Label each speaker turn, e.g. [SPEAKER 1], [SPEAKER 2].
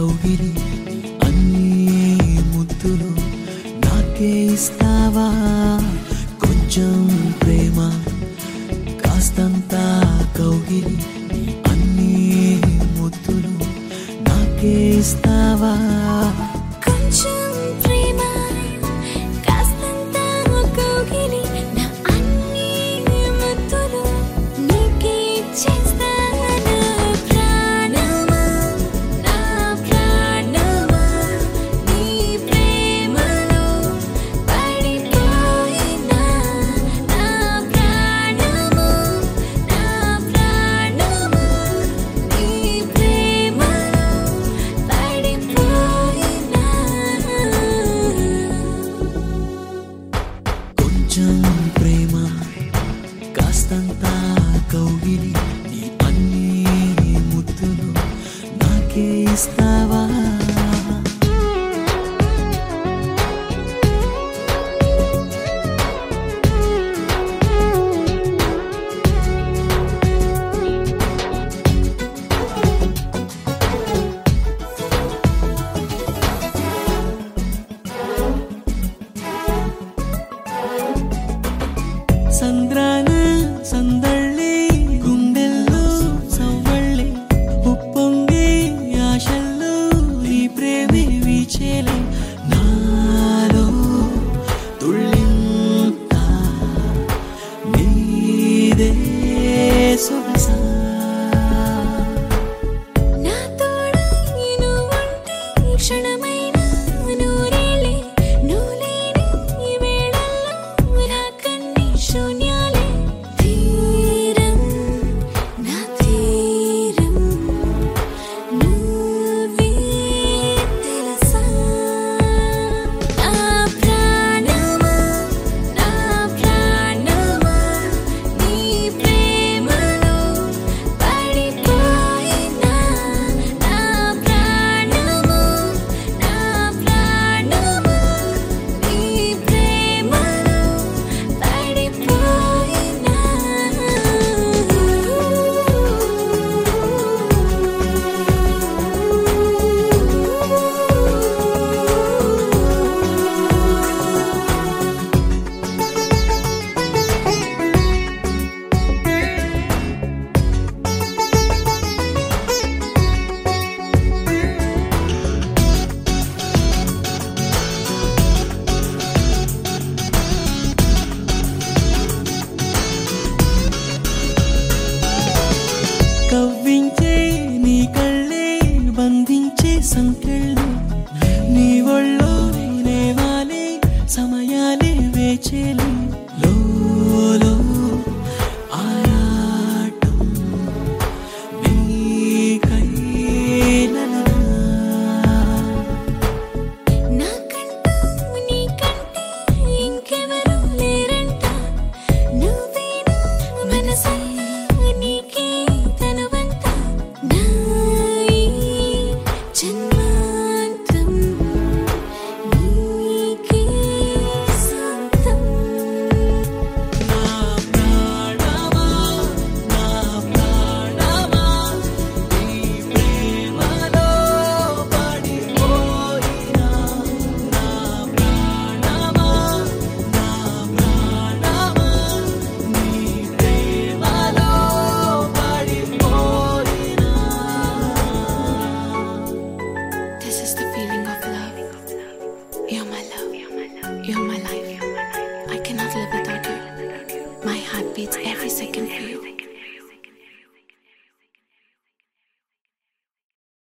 [SPEAKER 1] కౌగిలి నీ అన్ని ముద్దులు నాకే ఇస్తావా కొంచెం ప్రేమ కాస్తంత కౌగిలి నీ అన్ని ముద్దులు నాకే ఇస్తావా
[SPEAKER 2] కొంచెం ప్రేమ కాస్తంత కౌగిలి నా అన్ని ముద్దులు నీకే ఇచ్చేస్తాను ప్రాణమా నా ప్రాణమా నీ ప్రేమలో పడిపోయినా నా ప్రాణమా నా ప్రాణమా నీ ప్రేమలో పడిపోయినా
[SPEAKER 1] కొంచెం ప్రేమ కాస్తంత కౌగిలి నీ అన్ని ముద్దులు నాకే ఇస్తావా సంద్రాన సందళ్ళి గుండెల్లో సవ్వళ్ళి ఉప్పొంగి ఆశల్లో నీ ప్రేమే వీచేలే నాలో తుళ్ళింత నీదే సొగసా